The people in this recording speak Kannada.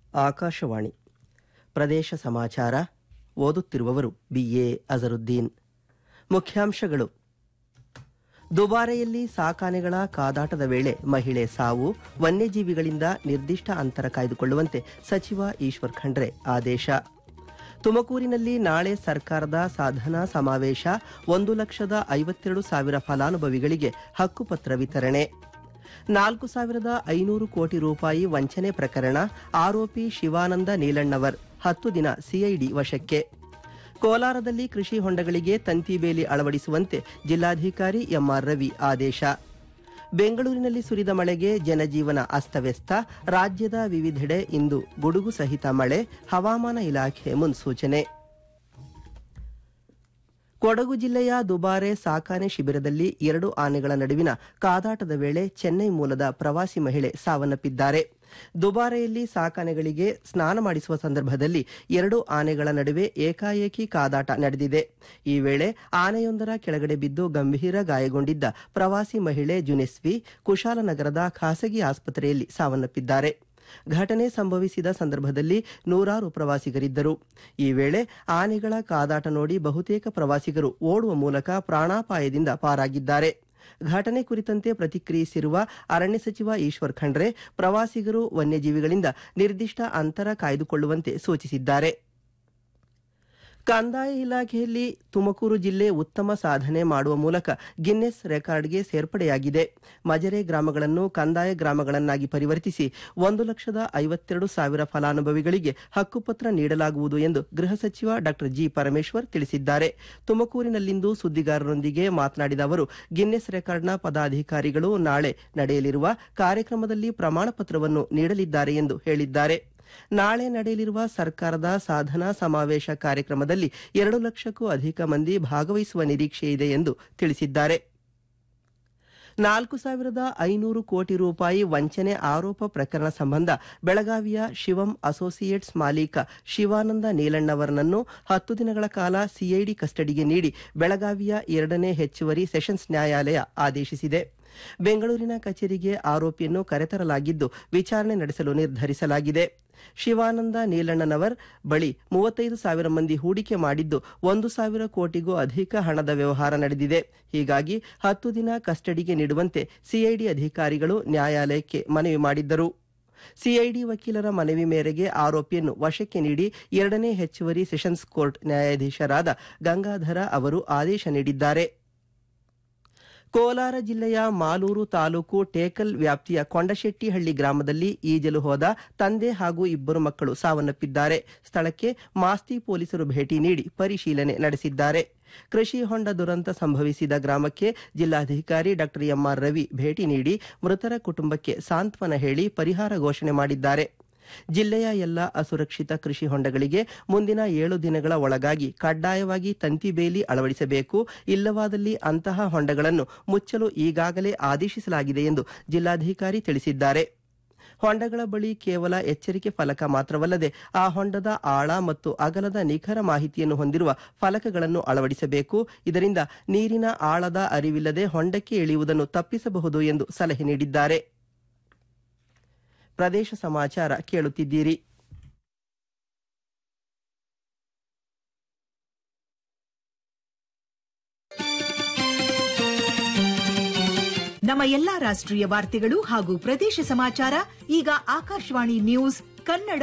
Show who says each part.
Speaker 1: ಆಕಾಶವಾಣಿ ಪ್ರದೇಶ ಸಮಾಚಾರ ಓದುತ್ತಿರುವವರು ಬಿಎ ಅಜರುದ್ದೀನ್ ಮುಖ್ಯಾಂಶಗಳು ದುಬಾರೆಯಲ್ಲಿ ಸಾಕಾನೆಗಳ ಕಾದಾಟದ ವೇಳೆ ಮಹಿಳೆ ಸಾವು ವನ್ಯಜೀವಿಗಳಿಂದ ನಿರ್ದಿಷ್ಟ ಅಂತರ ಕಾಯ್ದುಕೊಳ್ಳುವಂತೆ ಸಚಿವ ಈಶ್ವರ್ ಖಂಡ್ರೆ ಆದೇಶ ತುಮಕೂರಿನಲ್ಲಿ ನಾಳೆ ಸರ್ಕಾರದ ಸಾಧನಾ ಸಮಾವೇಶ ಒಂದು ಲಕ್ಷದ ಐವತ್ತೆರಡು ಸಾವಿರ ಫಲಾನುಭವಿಗಳಿಗೆ ಹಕ್ಕುಪತ್ರ ವಿತರಣೆ ನಾಲ್ಕು ಸಾವಿರದ ಐನೂರು ಕೋಟಿ ರೂಪಾಯಿ ವಂಚನೆ ಪ್ರಕರಣ ಆರೋಪಿ ಶಿವಾನಂದ ನೀಲಣ್ಣವರ್ ಹತ್ತು ದಿನ ಸಿಐಡಿ ವಶಕ್ಕೆ ಕೋಲಾರದಲ್ಲಿ ಕೃಷಿ ಹೊಂಡಗಳಿಗೆ ತಂತಿ ಬೇಲಿ ಅಳವಡಿಸುವಂತೆ ಜಿಲ್ಲಾಧಿಕಾರಿ ಎಂಆರ್ ರವಿ ಆದೇಶ ಬೆಂಗಳೂರಿನಲ್ಲಿ ಸುರಿದ ಮಳೆಗೆ ಜನಜೀವನ ಅಸ್ತವ್ಯಸ್ತ ರಾಜ್ಯದ ವಿವಿಧೆಡೆ ಇಂದು ಗುಡುಗು ಸಹಿತ ಮಳೆ ಹವಾಮಾನ ಇಲಾಖೆ ಮುನ್ಸೂಚನೆ ಕೊಡಗು ಜಿಲ್ಲೆಯ ದುಬಾರೆ ಸಾಕಾನೆ ಶಿಬಿರದಲ್ಲಿ ಎರಡು ಆನೆಗಳ ನಡುವಿನ ಕಾದಾಟದ ವೇಳೆ ಚೆನ್ನೈ ಮೂಲದ ಪ್ರವಾಸಿ ಮಹಿಳೆ ಸಾವನ್ನಪ್ಪಿದ್ದಾರೆ ದುಬಾರೆಯಲ್ಲಿ ಸಾಕಾನೆಗಳಿಗೆ ಸ್ನಾನ ಮಾಡಿಸುವ ಸಂದರ್ಭದಲ್ಲಿ ಎರಡು ಆನೆಗಳ ನಡುವೆ ಏಕಾಏಕಿ ಕಾದಾಟ ನಡೆದಿದೆ ಈ ವೇಳೆ ಆನೆಯೊಂದರ ಕೆಳಗಡೆ ಬಿದ್ದು ಗಂಭೀರ ಗಾಯಗೊಂಡಿದ್ದ ಪ್ರವಾಸಿ ಮಹಿಳೆ ಜುನೆಸ್ವಿ ಕುಶಾಲನಗರದ ಖಾಸಗಿ ಆಸ್ಪತ್ರೆಯಲ್ಲಿ ಸಾವನ್ನಪ್ಪಿದ್ದಾರೆ ಘಟನೆ ಸಂಭವಿಸಿದ ಸಂದರ್ಭದಲ್ಲಿ ನೂರಾರು ಪ್ರವಾಸಿಗರಿದ್ದರು ಈ ವೇಳೆ ಆನೆಗಳ ಕಾದಾಟ ನೋಡಿ ಬಹುತೇಕ ಪ್ರವಾಸಿಗರು ಓಡುವ ಮೂಲಕ ಪ್ರಾಣಾಪಾಯದಿಂದ ಪಾರಾಗಿದ್ದಾರೆ ಘಟನೆ ಕುರಿತಂತೆ ಪ್ರತಿಕ್ರಿಯಿಸಿರುವ ಅರಣ್ಯ ಸಚಿವ ಈಶ್ವರ್ ಖಂಡ್ರೆ ಪ್ರವಾಸಿಗರು ವನ್ಯಜೀವಿಗಳಿಂದ ನಿರ್ದಿಷ್ಟ ಅಂತರ ಕಾಯ್ದುಕೊಳ್ಳುವಂತೆ ಸೂಚಿಸಿದ್ದಾರೆ ಕಂದಾಯ ಇಲಾಖೆಯಲ್ಲಿ ತುಮಕೂರು ಜಿಲ್ಲೆ ಉತ್ತಮ ಸಾಧನೆ ಮಾಡುವ ಮೂಲಕ ಗಿನ್ನೆಸ್ ರೆಕಾರ್ಡ್ಗೆ ಸೇರ್ಪಡೆಯಾಗಿದೆ ಮಜರೆ ಗ್ರಾಮಗಳನ್ನು ಕಂದಾಯ ಗ್ರಾಮಗಳನ್ನಾಗಿ ಪರಿವರ್ತಿಸಿ ಒಂದು ಲಕ್ಷದ ಐವತ್ತೆರಡು ಸಾವಿರ ಫಲಾನುಭವಿಗಳಿಗೆ ಹಕ್ಕುಪತ್ರ ನೀಡಲಾಗುವುದು ಎಂದು ಗೃಹ ಸಚಿವ ಡಾ ಜಿ ಪರಮೇಶ್ವರ್ ತಿಳಿಸಿದ್ದಾರೆ ತುಮಕೂರಿನಲ್ಲಿಂದು ಸುದ್ದಿಗಾರರೊಂದಿಗೆ ಮಾತನಾಡಿದ ಅವರು ಗಿನ್ನೆಸ್ ರೆಕಾರ್ಡ್ನ ಪದಾಧಿಕಾರಿಗಳು ನಾಳೆ ನಡೆಯಲಿರುವ ಕಾರ್ಯಕ್ರಮದಲ್ಲಿ ಪ್ರಮಾಣ ಪತ್ರವನ್ನು ನೀಡಲಿದ್ದಾರೆ ಎಂದು ಹೇಳಿದ್ದಾರೆ ನಾಳೆ ನಡೆಯಲಿರುವ ಸರ್ಕಾರದ ಸಾಧನಾ ಸಮಾವೇಶ ಕಾರ್ಯಕ್ರಮದಲ್ಲಿ ಎರಡು ಲಕ್ಷಕ್ಕೂ ಅಧಿಕ ಮಂದಿ ಭಾಗವಹಿಸುವ ನಿರೀಕ್ಷೆ ಇದೆ ಎಂದು ತಿಳಿಸಿದ್ದಾರೆ ನಾಲ್ಕು ಸಾವಿರದ ಐನೂರು ಕೋಟಿ ರೂಪಾಯಿ ವಂಚನೆ ಆರೋಪ ಪ್ರಕರಣ ಸಂಬಂಧ ಬೆಳಗಾವಿಯ ಶಿವಂ ಅಸೋಸಿಯೇಟ್ಸ್ ಮಾಲೀಕ ಶಿವಾನಂದ ನೀಲಣ್ಣವರನನ್ನು ಹತ್ತು ದಿನಗಳ ಕಾಲ ಸಿಐಡಿ ಕಸ್ಟಡಿಗೆ ನೀಡಿ ಬೆಳಗಾವಿಯ ಎರಡನೇ ಹೆಚ್ಚುವರಿ ಸೆಷನ್ಸ್ ನ್ಯಾಯಾಲಯ ಆದೇಶಿಸಿದೆ ಬೆಂಗಳೂರಿನ ಕಚೇರಿಗೆ ಆರೋಪಿಯನ್ನು ಕರೆತರಲಾಗಿದ್ದು ವಿಚಾರಣೆ ನಡೆಸಲು ನಿರ್ಧರಿಸಲಾಗಿದೆ ಶಿವಾನಂದ ನೀಲಣ್ಣನವರ್ ಬಳಿ ಮೂವತ್ತೈದು ಸಾವಿರ ಮಂದಿ ಹೂಡಿಕೆ ಮಾಡಿದ್ದು ಒಂದು ಸಾವಿರ ಕೋಟಿಗೂ ಅಧಿಕ ಹಣದ ವ್ಯವಹಾರ ನಡೆದಿದೆ ಹೀಗಾಗಿ ಹತ್ತು ದಿನ ಕಸ್ಟಡಿಗೆ ನೀಡುವಂತೆ ಸಿಐಡಿ ಅಧಿಕಾರಿಗಳು ನ್ಯಾಯಾಲಯಕ್ಕೆ ಮನವಿ ಮಾಡಿದ್ದರು ಸಿಐಡಿ ವಕೀಲರ ಮನವಿ ಮೇರೆಗೆ ಆರೋಪಿಯನ್ನು ವಶಕ್ಕೆ ನೀಡಿ ಎರಡನೇ ಹೆಚ್ಚುವರಿ ಸೆಷನ್ಸ್ ಕೋರ್ಟ್ ನ್ಯಾಯಾಧೀಶರಾದ ಗಂಗಾಧರ ಅವರು ಆದೇಶ ನೀಡಿದ್ದಾರೆ ಕೋಲಾರ ಜಿಲ್ಲೆಯ ಮಾಲೂರು ತಾಲೂಕು ಟೇಕಲ್ ವ್ಯಾಪ್ತಿಯ ಕೊಂಡಶೆಟ್ಟಿಹಳ್ಳಿ ಗ್ರಾಮದಲ್ಲಿ ಈಜಲು ಹೋದ ತಂದೆ ಹಾಗೂ ಇಬ್ಬರು ಮಕ್ಕಳು ಸಾವನ್ನಪ್ಪಿದ್ದಾರೆ ಸ್ಥಳಕ್ಕೆ ಮಾಸ್ತಿ ಪೊಲೀಸರು ಭೇಟಿ ನೀಡಿ ಪರಿಶೀಲನೆ ನಡೆಸಿದ್ದಾರೆ ಕೃಷಿ ಹೊಂಡ ದುರಂತ ಸಂಭವಿಸಿದ ಗ್ರಾಮಕ್ಕೆ ಜಿಲ್ಲಾಧಿಕಾರಿ ಡಾ ಎಂಆರ್ ರವಿ ಭೇಟಿ ನೀಡಿ ಮೃತರ ಕುಟುಂಬಕ್ಕೆ ಸಾಂತ್ವನ ಹೇಳಿ ಪರಿಹಾರ ಘೋಷಣೆ ಮಾಡಿದ್ದಾರೆ ಜಿಲ್ಲೆಯ ಎಲ್ಲ ಅಸುರಕ್ಷಿತ ಕೃಷಿ ಹೊಂಡಗಳಿಗೆ ಮುಂದಿನ ಏಳು ದಿನಗಳ ಒಳಗಾಗಿ ಕಡ್ಡಾಯವಾಗಿ ತಂತಿ ಬೇಲಿ ಅಳವಡಿಸಬೇಕು ಇಲ್ಲವಾದಲ್ಲಿ ಅಂತಹ ಹೊಂಡಗಳನ್ನು ಮುಚ್ಚಲು ಈಗಾಗಲೇ ಆದೇಶಿಸಲಾಗಿದೆ ಎಂದು ಜಿಲ್ಲಾಧಿಕಾರಿ ತಿಳಿಸಿದ್ದಾರೆ ಹೊಂಡಗಳ ಬಳಿ ಕೇವಲ ಎಚ್ಚರಿಕೆ ಫಲಕ ಮಾತ್ರವಲ್ಲದೆ ಆ ಹೊಂಡದ ಆಳ ಮತ್ತು ಅಗಲದ ನಿಖರ ಮಾಹಿತಿಯನ್ನು ಹೊಂದಿರುವ ಫಲಕಗಳನ್ನು ಅಳವಡಿಸಬೇಕು ಇದರಿಂದ ನೀರಿನ ಆಳದ ಅರಿವಿಲ್ಲದೆ ಹೊಂಡಕ್ಕೆ ಇಳಿಯುವುದನ್ನು ತಪ್ಪಿಸಬಹುದು ಎಂದು ಸಲಹೆ ನೀಡಿದ್ದಾರೆ ಪ್ರದೇಶ ಸಮಾಚಾರ ಕೇಳುತ್ತಿದ್ದೀರಿ
Speaker 2: ನಮ್ಮ ಎಲ್ಲಾ ರಾಷ್ಟ್ರೀಯ ವಾರ್ತೆಗಳು ಹಾಗೂ ಪ್ರದೇಶ ಸಮಾಚಾರ ಈಗ ಆಕಾಶವಾಣಿ ನ್ಯೂಸ್ ಕನ್ನಡ